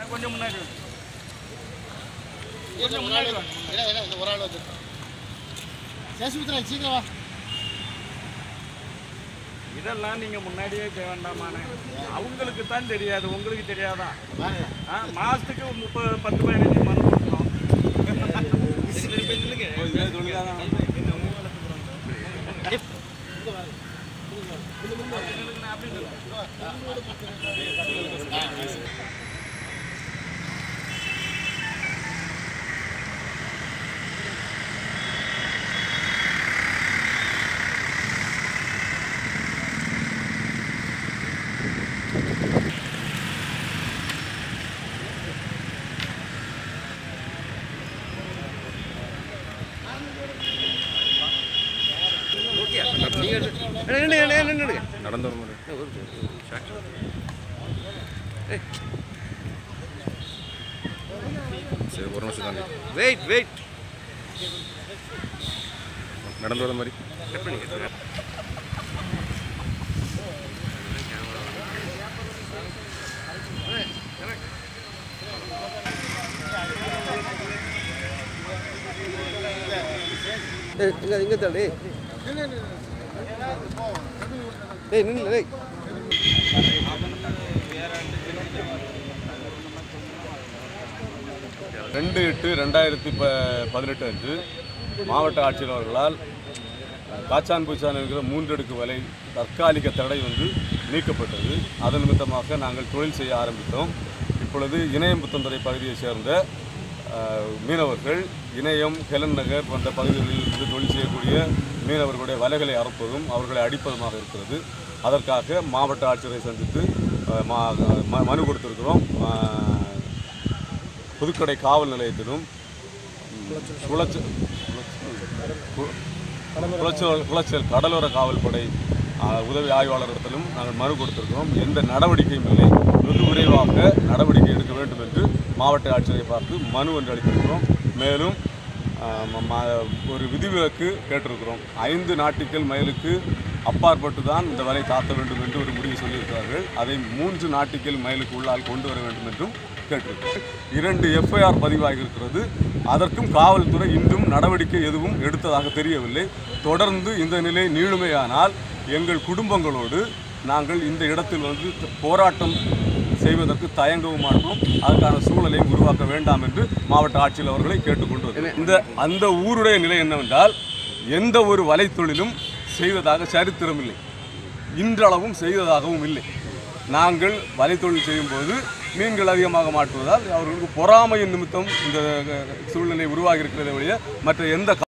கொஞ்சம் முன்னாடி வாங்க. கொஞ்சம் முன்னாடி வாங்க. ஒரு ஆள் வந்து சேசுமித்ரா சீக்கிரம் வா இதெல்லாம் நீங்க முன்னாடியே செய்ய வேண்டாமானே அவங்களுக்கு தான் தெரியாது உங்களுக்கு தெரியாதா ஆ, மாசத்துக்கு ஒரு முப்பது பத்து பதினஞ்சு மனு கொடுக்கணும் நடந்து வர சரி ஒரு நிமிஷம் தாண்டி வெயிட் வெயிட் நடந்து வர மாதிரி இங்க இங்க தள்ளி டேய் நில்ல டேய் ரெண்டு எட்டு ரெண்டாயிரத்தி ப பதினெட்டு அன்று மாவட்ட ஆட்சியர் அவர்களால் காச்சான் பூச்சான் என்கிற மூன்றடுக்கு வலை தற்காலிக தடை வந்து நீக்கப்பட்டது அதன் நிமித்தமாக நாங்கள் தொழில் செய்ய ஆரம்பித்தோம் இப்பொழுது இணையம் புத்தந்துறை பகுதியைச் சேர்ந்த அஹ், மீனவர்கள் இணையம் ஹெலன் நகர் போன்ற பகுதிகளில் இருந்து தொழில் செய்யக்கூடிய மீனவர்களுடைய வலைகளை அறுப்பதும் அவர்களை அடிப்பதுமாக இருக்கிறது அதற்காக மாவட்ட ஆட்சியரை சந்தித்து அஹ், மா- ம- மனு கொடுத்திருக்கிறோம் அஹ், புதுக்கடை காவல் நிலையத்திலும் குளச்ச கு- குளச்சல் குளச்சல் கடலோர காவல்படை ஆ, உதவி ஆய்வாளரிடத்திலும் நாங்கள் மனு கொடுத்திருக்கிறோம் எந்த நடவடிக்கையும் இல்லை வெகு விரைவாக நடவடிக்கை எடுக்க வேண்டும் என்று மாவட்ட ஆட்சியரை பார்த்து மனு ஒன்று அளித்திருக்கிறோம் மேலும் ஆ, ம- ம- ஒரு விதிவிலக்கு கேட்டிருக்கிறோம் ஐந்து நாட்டிக்கல் மைலுக்கு அப்பாற்பட்டு தான் இந்த வலை தாத்த வேண்டும் என்று ஒரு முடிவு சொல்லியிருக்கிறார்கள் அதை மூன்று நாட்டிக்கல் மைலுக்கு உள்ளால் கொண்டு வர வேண்டும் என்றும் கேட்டிருக்கிறோம் இரண்டு எஃப்ஐஆர் பதிவாகி இருக்கிறது அதற்கும் காவல்துறை இன்றும் நடவடிக்கை எதுவும் எடுத்ததாக தெரியவில்லை தொடர்ந்து இந்த நிலை நீளுமையானால் எங்கள் குடும்பங்களோடு நாங்கள் இந்த இடத்தில் வந்து போராட்டம் செய்வதற்கு தயங்கவும் மாட்டோம் அதற்கான சூழலையும் உருவாக்க வேண்டாம் என்று மாவட்ட ஆட்சியர் அவர்களை கேட்டுக்கொண்டு வருகிறோம். இந்த அந்த ஊருடைய நிலை என்னவென்றால் எந்த ஒரு வலைத்தொழிலும் செய்வதாக சரித்திரம் இல்லை இன்றளவும் செய்ததாகவும் இல்லை நாங்கள் வலைத்தொழில் செய்யும்போது மீன்கள் அதிகமாக மாட்டுவதால் அவர்களுக்கு பொறாமையின் நிமித்தம் இந்த அஹ், சூழ்நிலை உருவாகி இருக்கிறதை ஒழிய மற்ற எந்த